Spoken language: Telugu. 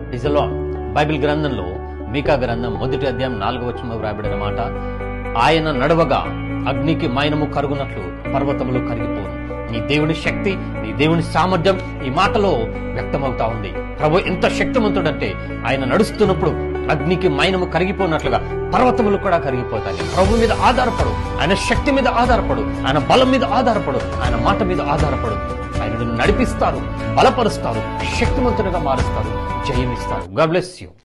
ఇజలో బైబిల్ గ్రంథంలో మీకా గ్రంథం మొదటి అధ్యాయం నాలుగో వచనంలో వ్రాయబడిన మాట ఆయన నడవగా అగ్నికి మైనము కరుగునట్లు పర్వతములు కరిగిపోను నీ దేవుని శక్తి నీ దేవుని సామర్థ్యం ఈ మాటలో వ్యక్తమవుతా ఉంది ప్రభు ఎంత శక్తివంతుడంటే ఆయన నడుస్తున్నప్పుడు అగ్నికి మైనము కరిగిపోయినట్లుగా పర్వతములు కూడా కరిగిపోతాయి ప్రభు మీద ఆధారపడు ఆయన శక్తి మీద ఆధారపడు ఆయన బలం మీద ఆధారపడు ఆయన మాట మీద ఆధారపడు ఆయన నిన్ను నడిపిస్తారు బలపరుస్తారు శక్తివంతునిగా మారుస్తారు జయమిస్తారు గాడ్ బ్లెస్ యూ